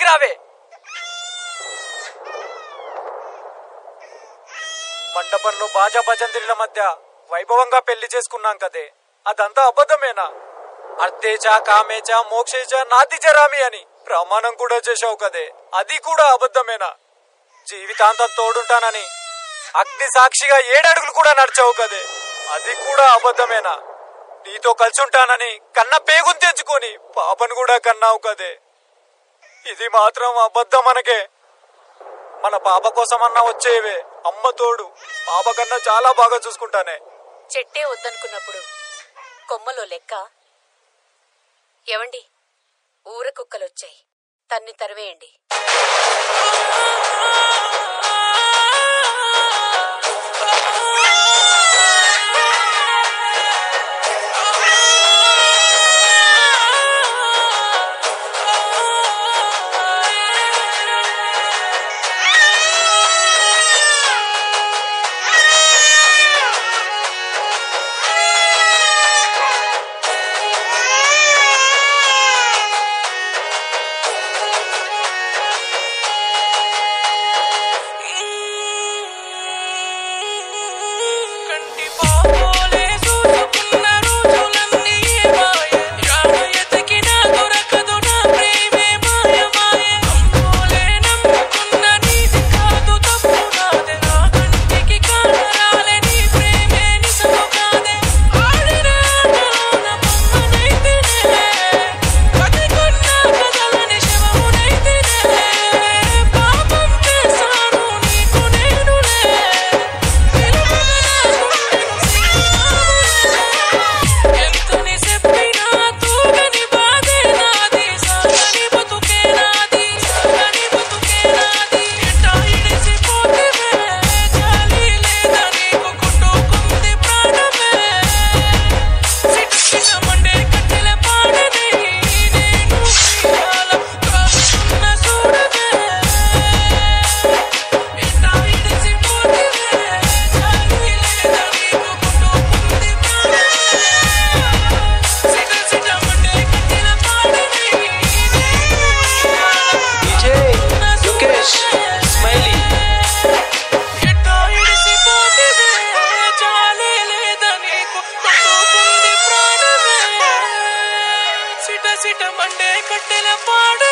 రావే మండపంలో బాజా భజంత్రిల మధ్య వైభవంగా పెళ్లి చేసుకున్నాం కదే అదంతా అబద్ధమేనా అర్ధేచ కామేచ మోక్షేచ నాతి జరామి అని ప్రమాణం కూడా చేశావు కదే అది కూడా అబద్ధమేనా జీవితాంతం తోడుంటానని అగ్ని సాక్షిగా ఏడడుగులు కూడా నడిచావు కదే అది కూడా అబద్ధమేనా నీతో కలిసి ఉంటానని కన్న పేగుని తెంచుకొని పాపను కూడా కన్నావు కదే ఇది మాత్రం అబద్ధం మనకే మన పాప కోసమన్నా వచ్చేవే అమ్మ తోడు పాప కన్నా చాలా బాగా చూసుకుంటానే చెట్టే వద్దనుకున్నప్పుడు కొమ్మలో లెక్క ఎవండి ఊర కుక్కలొచ్చాయి తన్ని తరివేయండి కంటి పాపోలే చూసుకున్న రోజులన్నీ మాయ యాడ ఎతికినా దొరకదు నా ప్రేమే మాయ మాయ అమ్మోలే నమ్ముకున్న నీది కాదు తప్పు నాదే నా కంటికి కానరాలే నీ ప్రేమే నిజము కాదే ఆడిన ఆటలోన బొమ్మనైతేనే బతికున్న కదలని శవమునైతేనే పాపం చేశాను నీకు నేనులే ఎంతని చెప్పినా తూగని బాధే నాది సాగని బతుకే నాది సాగని బతుకే నాది ఎట్టా ఇడిసిపోతివే జాలి లేదా నీకు కొట్టుకుంది ప్రాణమే సిట్టిన మండే కట్టెల పాడని నేను ఇవాళ కాలుతున్న చూడవే ఎట్టా ఇడిసిపోతివే జాలి లేదా నీకు కొట్టుకుంది ప్రాణమే సిట సిట మండే కట్టెల పాడని యుకేష్ స్మైలీ ఎట్టా ఇడిసిపోతివే జాలి లేదా నీకు కొట్టుకుంది ప్రాణమే సిట సిట మండే కట్టెల పాడ